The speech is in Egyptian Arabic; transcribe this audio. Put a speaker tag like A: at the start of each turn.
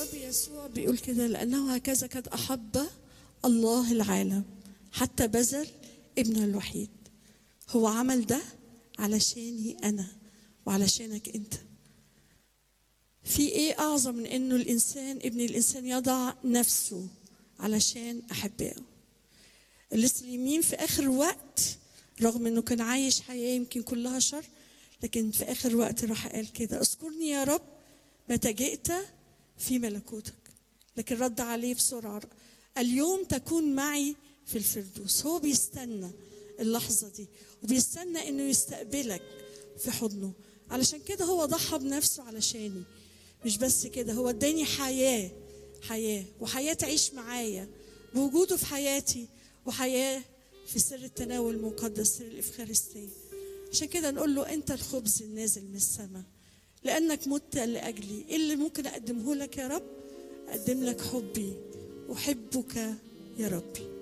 A: الرب يسوع بيقول كده لأنه هكذا قد أحب الله العالم حتى بذل ابنه الوحيد هو عمل ده علشاني أنا وعلشانك أنت في إيه أعظم من إنه الإنسان ابن الإنسان يضع نفسه علشان أحبائه الإسلاميين في آخر وقت رغم إنه كان عايش حياة يمكن كلها شر لكن في آخر وقت راح قال كده اذكرني يا رب متى جئت في ملكوتك لكن رد عليه بسرعة اليوم تكون معي في الفردوس هو بيستنى اللحظة دي وبيستنى انه يستقبلك في حضنه علشان كده هو ضحى بنفسه علشاني مش بس كده هو اداني حياة حياة وحياة تعيش معايا بوجوده في حياتي وحياة في سر التناول المقدس سر الإفخارستية عشان كده نقول له أنت الخبز النازل من السماء لأنك مت لأجلي إيه اللي ممكن أقدمه لك يا رب أقدم لك حبي أحبك يا ربي